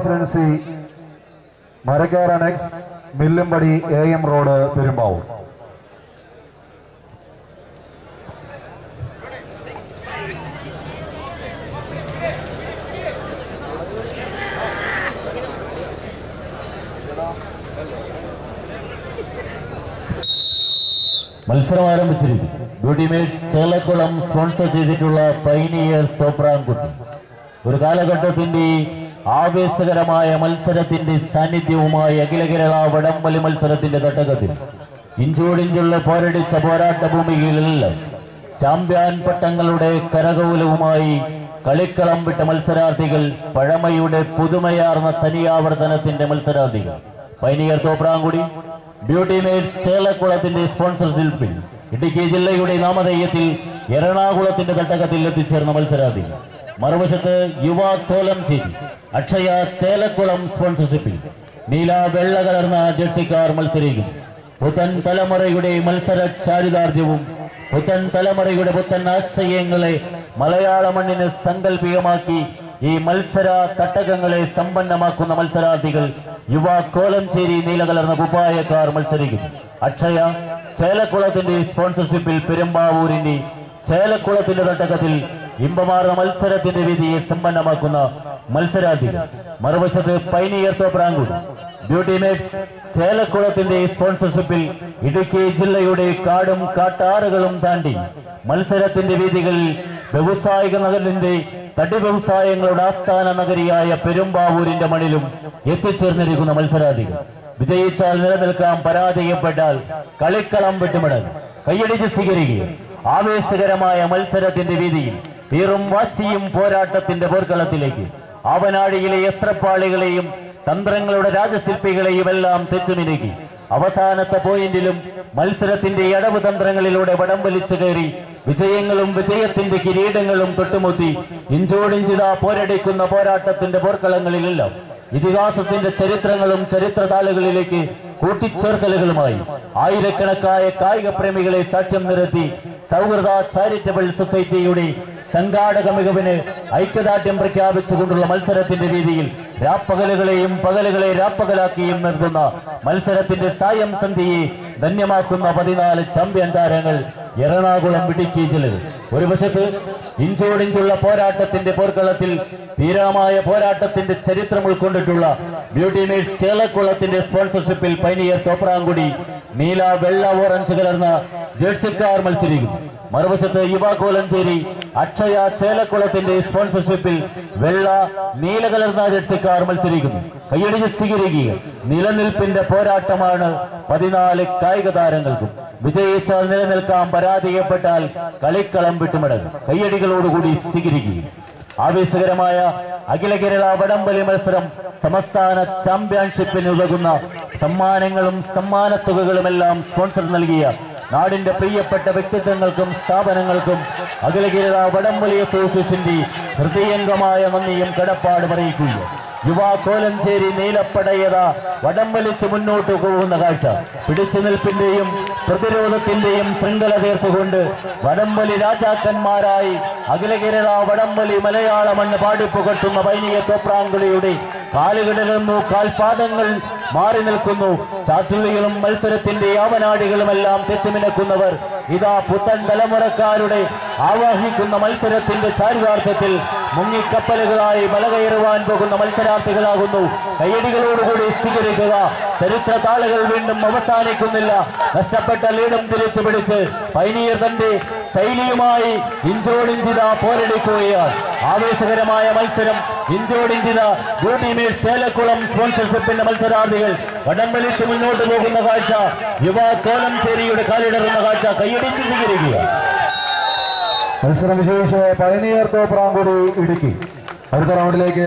presidency Marakkar annex Millumpady A M road Perumbavoor മത്സരം ആരംഭിച്ചിരിക്കും beauty mates Chelakulam sponsor ചെയ്തിട്ടുള്ള പൈനിയർ തോപ്രാൻകുട്ടി ഒരു കാലഘട്ടത്തിന്റെ ആവേശകരമായ മത്സരത്തിന്റെ സാന്നിധ്യവുമായി അഖില കേരള വടംവലി മത്സരത്തിന്റെ തട്ടകത്തിൽ ഇഞ്ചോടിഞ്ചുള്ള പോരടിച്ച പോരാട്ട ഭൂമികളിലെല്ലാം ചാമ്പ്യൻ പട്ടങ്ങളുടെ കരകൗലവുമായി കളിക്കളം വിട്ട മത്സരാർത്ഥികൾ പഴമയുടെ പുതുമയാർന്ന തനിയാവർത്തനത്തിന്റെ മത്സരാർത്ഥികൾ പൈനിയർ തോപ്രാങ്കുടി ബ്യൂട്ടി മേഡ്സ് ചേലക്കുളത്തിന്റെ സ്പോൺസർഷിപ്പിൽ ഇടുക്കി ജില്ലയുടെ നാമധേയത്തിൽ എറണാകുളത്തിന്റെ തട്ടകത്തിൽ എത്തിച്ചേർന്ന മത്സരാർത്ഥികൾ മറുവശത്ത് യുവ കോലംചേരി അക്ഷയ ചേലക്കുളം സ്പോൺസർഷിപ്പിൽ നീല വെള്ള കലർന്ന ജേഴ്സിക്കാർ മത്സരിക്കും പുത്തൻ തലമുറയുടെ മത്സര ചാരിതാർജ്യവും പുത്തൻ തലമുറയുടെ പുത്തൻ ആശയങ്ങളെ മലയാള മണ്ണിന് സങ്കല്പികമാക്കി ഈ മത്സര തട്ടകങ്ങളെ സമ്പന്നമാക്കുന്ന മത്സരാർത്ഥികൾ യുവ കോലംചേരി നീലകലർന്ന കുപ്പായക്കാർ മത്സരിക്കുന്നു അക്ഷയ ചേലക്കുളത്തിന്റെ സ്പോൺസർഷിപ്പിൽ പെരുമ്പാവൂരിന്റെ ചേലക്കുളത്തിന്റെ തട്ടകത്തിൽ ഇമ്പമാർന്ന മത്സരത്തിന്റെ വിധിയെ സമ്പന്നമാക്കുന്ന മത്സരാർത്ഥികൾ മറുവശത്ത് പൈനിയർ തോപ്രാങ്കുടി ബ്യൂട്ടി മേറ്റ്സ് ചേലക്കുളത്തിന്റെ സ്പോൺസർഷിപ്പിൽ ഇടുക്കി ജില്ലയുടെ കാടും കാട്ടാറുകളും താണ്ടി മത്സരത്തിന്റെ വീതികളിൽ വ്യവസായിക നഗരത്തിന്റെ തടി വ്യവസായങ്ങളുടെ ആസ്ഥാന നഗരിയായ പെരുമ്പാവൂരിന്റെ മണിലും എത്തിച്ചേർന്നിരിക്കുന്ന മത്സരാർത്ഥികൾ വിജയിച്ചാൽ നിലനിൽക്കാം പരാജയപ്പെട്ടാൽ കളിക്കളം വിട്ടുമടങ്ങും കൈയടിച്ച് സ്വീകരിക്കുക ആവേശകരമായ മത്സരത്തിന്റെ വീതിയിൽ വീറും വാശിയും പോരാട്ടത്തിന്റെ പോർക്കളത്തിലേക്ക് ആവനാഴിയിലെ എസ്ത്രപ്പാളികളെയും തന്ത്രങ്ങളുടെ രാജശില്പികളെയും എല്ലാം തെച്ചുമിനുകി അവസാനത്തെ പോയിന്റിലും മത്സരത്തിന്റെ അടവ് തന്ത്രങ്ങളിലൂടെ വടം വലിച്ചു കയറി വിജയങ്ങളും വിജയത്തിന്റെ കിരീടങ്ങളും തൊട്ടുമുത്തി ഇഞ്ചോടിഞ്ചിത പോരടിക്കുന്ന പോരാട്ടത്തിന്റെ പോർക്കളങ്ങളിലെല്ലാം ഇതിഹാസത്തിന്റെ ചരിത്രങ്ങളും ചരിത്രതാളുകളിലേക്ക് കൂട്ടിച്ചേർക്കലുകളുമായി ആയിരക്കണക്കായ കായിക പ്രേമികളെ സാക്ഷ്യം നിരത്തി സൗഹൃദ ചാരിറ്റബിൾ സൊസൈറ്റിയുടെ സംഘാടക മികവിന് ഐക്യദാർഢ്യം പ്രഖ്യാപിച്ചുകൊണ്ടുള്ള മത്സരത്തിന്റെ രീതിയിൽ രാപ്പകലുകളെയും പകലുകളെ രാപ്പകലാക്കിയും നിർത്തുന്ന മത്സരത്തിന്റെ സായം സന്ധിയെ ധന്യമാക്കുന്ന പതിനാല് ചാമ്പ്യൻ താരങ്ങൾ എറണാകുളം ഇടുക്കി ജില്ലകൾ ഒരു വശത്ത് ഇഞ്ചോടിഞ്ചുള്ള പോരാട്ടത്തിന്റെ പോർക്കളത്തിൽ തീരാമായ പോരാട്ടത്തിന്റെ ചരിത്രം ഉൾക്കൊണ്ടിട്ടുള്ള ബ്യൂട്ടി മേഴ്സ് ചേലക്കുളത്തിന്റെ സ്പോൺസർഷിപ്പിൽ പൈനിയർ തോപ്രാങ്കുടി നീല വെള്ള ഓറഞ്ച് കലർന്ന ജേഴ്സിക്കാർ മത്സരിക്കും മറുവശത്ത് യുവ കോലഞ്ചേരി അക്ഷയ ചേലക്കുളത്തിന്റെ സ്പോൺസർഷിപ്പിൽ വെള്ള നീല കലർന്ന ജേഴ്സിക്കാർ മത്സരിക്കുന്നു കൈയടിച്ച് സ്വീകരിക്കുക നിലനിൽപ്പിന്റെ പോരാട്ടമാണ് പതിനാല് കായിക താരങ്ങൾക്കും വിജയിച്ചാൽ നിലനിൽക്കാം പരാജയപ്പെട്ടാൽ കളിക്കളം വിട്ടുമടങ്ങും കൈയടികളോടുകൂടി സ്വീകരിക്കുക ആവേശകരമായ അഖില കേരള വടംവലി മത്സരം സംസ്ഥാന ചാമ്പ്യൻഷിപ്പിന് ഉതകുന്ന സമ്മാനങ്ങളും സമ്മാനത്തുകകളുമെല്ലാം സ്പോൺസർ നൽകിയ നാടിന്റെ പ്രിയപ്പെട്ട വ്യക്തിത്വങ്ങൾക്കും സ്ഥാപനങ്ങൾക്കും അഖില കേരള വടംവലി അസോസിയേഷന്റെ ഹൃദയംഗമായ നന്ദിയും കടപ്പാടും അറിയിക്കുക യുവ കോലഞ്ചേരി നീലപ്പടയത വടം വലിച്ച് മുന്നോട്ട് പോകുന്ന കാഴ്ച പിടിച്ചു നിൽപ്പിന്റെയും പ്രതിരോധത്തിന്റെയും ശൃംഖല തീർത്തുകൊണ്ട് വടംവലി രാജാക്കന്മാരായി അഖില കേരള വടംവലി മലയാള മണ്ണ് പാടിപ്പുകട്ടുന്ന വൈനിക തോപ്രാങ്കുളിയുടെ കാലുകളിൽ നിന്നു കാൽപാദങ്ങൾ മാറി നിൽക്കുന്നു ചാത്തുള്ളികളും മത്സരത്തിന്റെ യാവനാടികളുമെല്ലാം തെച്ചുമിനക്കുന്നവർ ഇതാ പുത്തൻ തലമുറക്കാരുടെ ആവാഹിക്കുന്ന മത്സരത്തിന്റെ ചാരിതാർത്ഥത്തിൽ മുങ്ങിക്കപ്പലുകളായി മലകയറുവാൻ പോകുന്ന മത്സരാർത്ഥികളാകുന്നു കയ്യടികളോടുകൂടി സ്വീകരിക്കുക ചരിത്ര താളുകൾ വീണ്ടും അവസാനിക്കുന്നില്ല നഷ്ടപ്പെട്ട ലീഡും തിരിച്ചു പിടിച്ച് പൈനീർ തന്റെ ശൈലിയുമായി ഇഞ്ചോടിഞ്ചിത പോരടിക്കുകയാണ് ആവേശകരമായ മത്സരം ഇഞ്ചോടിഞ്ചിത ബ്യൂട്ടി മീറ്റ് ചേലക്കുളം സ്പോൺസർഷിപ്പിന്റെ മത്സരാർത്ഥികൾ വടം വലിച്ച് മുന്നോട്ട് പോകുന്ന കാഴ്ച യുവ കോലംചേരിയുടെ കാലിടറുന്ന കാഴ്ച കൈയടിച്ച് സ്വീകരിക്കുക മത്സരം വിശേഷിച്ച് പയനിയർ തോപ്രാങ്കുടി ഇടുക്കി അടുത്ത റൗണ്ടിലേക്ക്